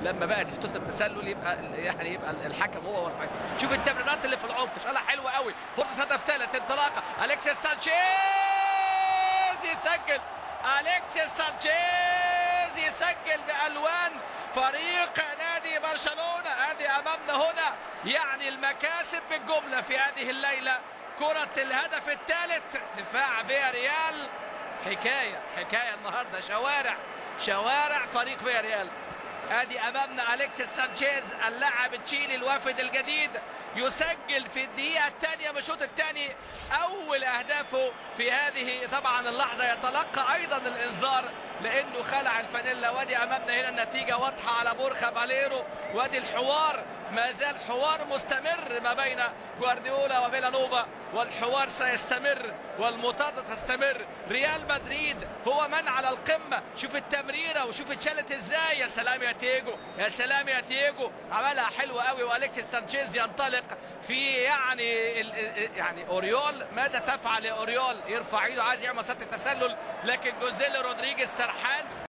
لما بقى تحتسب تسلل يبقى يعني يبقى الحكم هو ورفع شوف التمريرات اللي في العمق شغله حلوه قوي فرصه هدف ثالث انطلاقه اليكسيس سانشيز يسجل اليكسيس سانشيز يسجل بالوان فريق نادي برشلونه ادي امامنا هنا يعني المكاسب بالجمله في هذه الليله كره الهدف الثالث دفاع بيا ريال حكايه حكايه النهارده شوارع شوارع فريق فيا ريال ادي امامنا اليكسيس سانشيز اللاعب التشيلي الوافد الجديد يسجل في الدقيقه الثانيه من الشوط الثاني اول اهدافه في هذه طبعا اللحظه يتلقى ايضا الانذار لانه خلع الفانيلا وادي امامنا هنا النتيجه واضحه على بورخا باليرو وادي الحوار ما زال حوار مستمر ما بين جوارديولا وفيلانوفا والحوار سيستمر والمطاردة تستمر ريال مدريد هو من على القمة شوف التمريرة وشوف اتشالت ازاي يا سلام يا تيجو يا سلام يا تيجو عملها حلوة قوي والكسيس سانشيز ينطلق في يعني يعني اوريول ماذا تفعل يا اوريول يرفع ايده عايز يعمل سات التسلل لكن جوزيلي رودريجيز سرحان